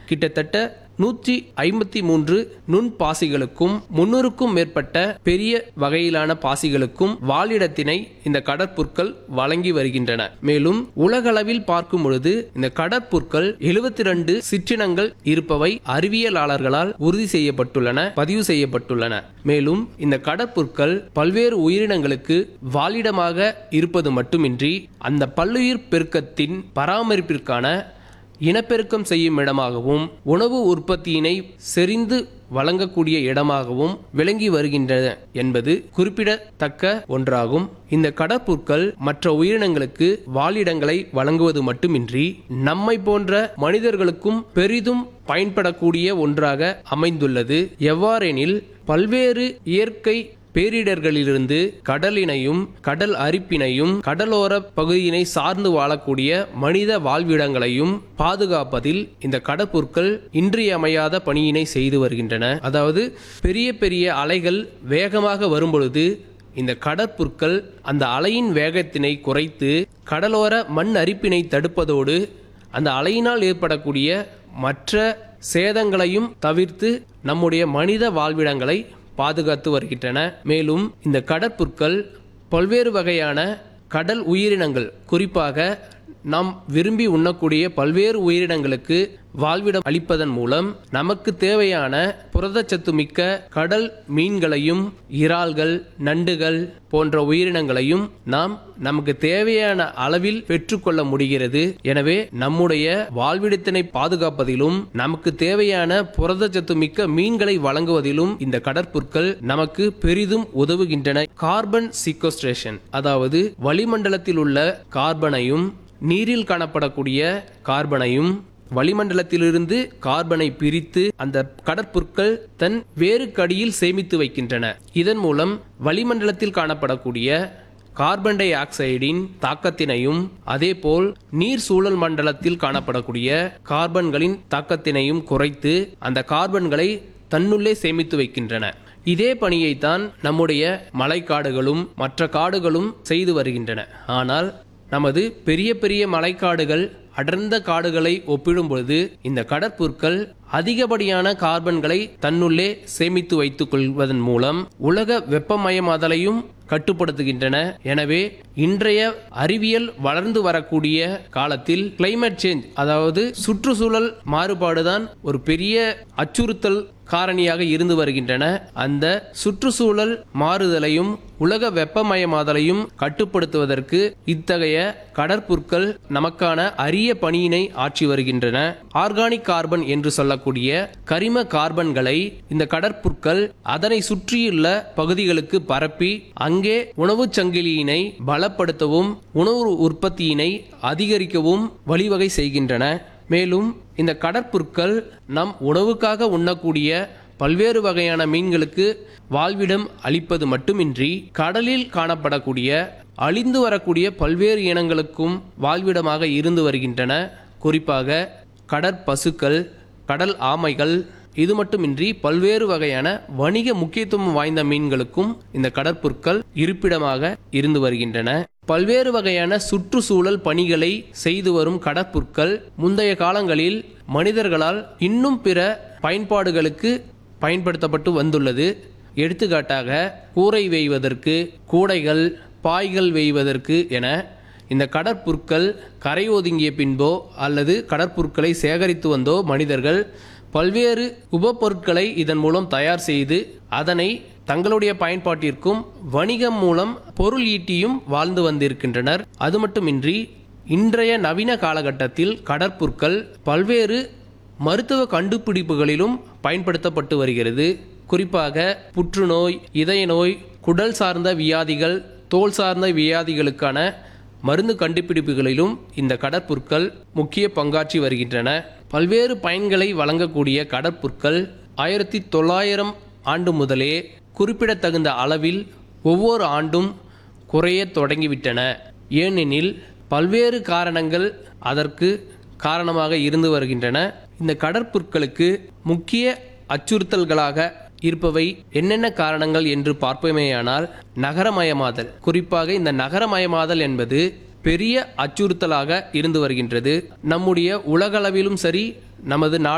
கிட்டத்தட்ட நூற்றி ஐம்பத்தி மூன்று நுண் பாசிகளுக்கும் முன்னூறுக்கும் மேற்பட்ட பெரிய வகையிலான பாசிகளுக்கும் வாழிடத்தினை இந்த கடற்புற்கள் வழங்கி வருகின்றன மேலும் உலகளவில் பார்க்கும் பொழுது இந்த கடற்புற்கள் எழுபத்தி ரெண்டு சிற்றினங்கள் இருப்பவை அறிவியலாளர்களால் உறுதி செய்யப்பட்டுள்ளன பதிவு செய்யப்பட்டுள்ளன மேலும் இந்த கடற்புற்கள் பல்வேறு உயிரினங்களுக்கு வாழிடமாக இருப்பது மட்டுமின்றி அந்த பல்லுயிர் பெருக்கத்தின் பராமரிப்பிற்கான இனப்பெருக்கம் செய்யும் இடமாகவும் உணவு உற்பத்தியினை செறிந்து வழங்கக்கூடிய இடமாகவும் விளங்கி வருகின்றன என்பது குறிப்பிடத்தக்க ஒன்றாகும் இந்த கடற்புற்கள் மற்ற உயிரினங்களுக்கு வாழிடங்களை வழங்குவது மட்டுமின்றி நம்மை போன்ற மனிதர்களுக்கும் பெரிதும் பயன்படக்கூடிய ஒன்றாக அமைந்துள்ளது எவ்வாறெனில் பல்வேறு இயற்கை பேரிடர்களிலிருந்து கடலினையும் கடல் அரிப்பினையும் கடலோர பகுதியினை சார்ந்து வாழக்கூடிய மனித வாழ்விடங்களையும் பாதுகாப்பதில் இந்த கடற்பொருட்கள் இன்றியமையாத பணியினை செய்து வருகின்றன அதாவது பெரிய பெரிய அலைகள் வேகமாக வரும்பொழுது இந்த கடற்புற்கள் அந்த அலையின் வேகத்தினை குறைத்து கடலோர மண் அரிப்பினை தடுப்பதோடு அந்த அலையினால் ஏற்படக்கூடிய மற்ற சேதங்களையும் தவிர்த்து நம்முடைய மனித வாழ்விடங்களை பாதுகாத்து வருகின்றன மேலும் இந்த கடற்புற்கள் பல்வேறு வகையான கடல் உயிரினங்கள் குறிப்பாக நாம் விரும்பி உண்ணக்கூடிய பல்வேறு உயிரினங்களுக்கு வாழ்விடம் அளிப்பதன் மூலம் நமக்கு தேவையான புரதச்சத்து மிக்க கடல் மீன்களையும் இறால்கள் நண்டுகள் போன்ற உயிரினங்களையும் நாம் நமக்கு தேவையான அளவில் பெற்றுக்கொள்ள முடிகிறது எனவே நம்முடைய வாழ்விடத்தினை பாதுகாப்பதிலும் நமக்கு தேவையான புரதச்சத்து மிக்க மீன்களை வழங்குவதிலும் இந்த கடற்புற்கள் நமக்கு பெரிதும் உதவுகின்றன கார்பன் சீக்வஸ்ட்ரேஷன் அதாவது வளிமண்டலத்தில் உள்ள கார்பனையும் நீரில் காணப்படக்கூடிய கார்பனையும் வளிமண்டலத்திலிருந்து கார்பனை பிரித்து அந்த கடற்புற்கள் தன் வேறுக்கடியில் சேமித்து வைக்கின்றன இதன் மூலம் வளிமண்டலத்தில் காணப்படக்கூடிய கார்பன் டை ஆக்சைடின் தாக்கத்தினையும் அதேபோல் நீர் சூழல் மண்டலத்தில் காணப்படக்கூடிய கார்பன்களின் தாக்கத்தினையும் குறைத்து அந்த கார்பன்களை தன்னுள்ளே சேமித்து வைக்கின்றன இதே பணியைத்தான் நம்முடைய மலைக்காடுகளும் மற்ற காடுகளும் செய்து வருகின்றன ஆனால் நமது பெரிய பெரிய மலைக்காடுகள் அடர்ந்த காடுகளை ஒப்பிடும் பொழுது இந்த கடற்புற்கள் அதிகப்படியான கார்பன்களை தன்னுள்ளே சேமித்து வைத்துக் கொள்வதன் மூலம் உலக வெப்பமயமாதலையும் கட்டுப்படுத்துகின்றன எனவே இன்றைய அறிவியல் வளர்ந்து வரக்கூடிய காலத்தில் கிளைமேட் சேஞ்ச் அதாவது சுற்றுச்சூழல் மாறுபாடுதான் ஒரு பெரிய அச்சுறுத்தல் காரணியாக இருந்து வருகின்றன அந்த சுற்றுச்சூழல் மாறுதலையும் உலக வெப்பமயமாதலையும் கட்டுப்படுத்துவதற்கு இத்தகைய கடற்புற்கள் நமக்கான அரிய பணியினை ஆற்றி வருகின்றன ஆர்கானிக் கார்பன் என்று சொல்லக்கூடிய கரிம கார்பன்களை இந்த கடற்புற்கள் அதனை சுற்றியுள்ள பகுதிகளுக்கு பரப்பி அங்கே உணவுச் சங்கிலியினை பலப்படுத்தவும் உணவு உற்பத்தியினை அதிகரிக்கவும் வழிவகை செய்கின்றன மேலும் இந்த கடற்புற்கள் நம் உணவுக்காக உண்ணக்கூடிய பல்வேறு வகையான மீன்களுக்கு வாழ்விடம் அளிப்பது மட்டுமின்றி கடலில் காணப்படக்கூடிய அழிந்து வரக்கூடிய பல்வேறு இனங்களுக்கும் வாழ்விடமாக இருந்து வருகின்றன குறிப்பாக கடற்பசுக்கள் கடல் ஆமைகள் இது மட்டுமின்றி பல்வேறு வகையான வணிக முக்கியத்துவம் வாய்ந்த மீன்களுக்கும் இந்த கடற்புற்கள் இருப்பிடமாக இருந்து வருகின்றன பல்வேறு வகையான சுற்றுச்சூழல் பணிகளை செய்து வரும் கடற்புற்கள் முந்தைய காலங்களில் மனிதர்களால் இன்னும் பிற பயன்பாடுகளுக்கு பயன்படுத்தப்பட்டு வந்துள்ளது எடுத்துக்காட்டாக கூரை வேய்வதற்கு கூடைகள் பாய்கள் வேய்வதற்கு என இந்த கடற்புற்கள் கரை ஒதுங்கிய பின்போ அல்லது கடற்புற்களை சேகரித்து வந்தோ மனிதர்கள் பல்வேறு உபப்பொருட்களை இதன் மூலம் தயார் செய்து அதனை தங்களுடைய பயன்பாட்டிற்கும் வணிகம் மூலம் பொருள் ஈட்டியும் வாழ்ந்து வந்திருக்கின்றனர் அது மட்டுமின்றி இன்றைய நவீன காலகட்டத்தில் கடற்புற்கள் பல்வேறு மருத்துவ கண்டுபிடிப்புகளிலும் பயன்படுத்தப்பட்டு வருகிறது குறிப்பாக புற்றுநோய் இதய நோய் குடல் சார்ந்த வியாதிகள் தோல் சார்ந்த வியாதிகளுக்கான மருந்து கண்டுபிடிப்புகளிலும் இந்த கடற்புற்கள் முக்கிய பங்காற்றி வருகின்றன பல்வேறு பயன்களை வழங்கக்கூடிய கடற்புற்கள் ஆயிரத்தி தொள்ளாயிரம் ஆண்டு முதலே குறிப்பிடத்தகுந்த அளவில் ஒவ்வொரு ஆண்டும் குறையத் தொடங்கிவிட்டன ஏனெனில் பல்வேறு காரணங்கள் அதற்கு காரணமாக இருந்து வருகின்றன இந்த கடற்புற்களுக்கு முக்கிய அச்சுறுத்தல்களாக இருப்பவை என்னென்ன காரணங்கள் என்று பார்ப்போமேயானால் நகரமயமாதல் குறிப்பாக இந்த நகரமயமாதல் என்பது பெரிய அச்சுறுத்தலாக இருந்து வருகின்றது நம்முடைய உலகளவிலும் சரி நமது நாடு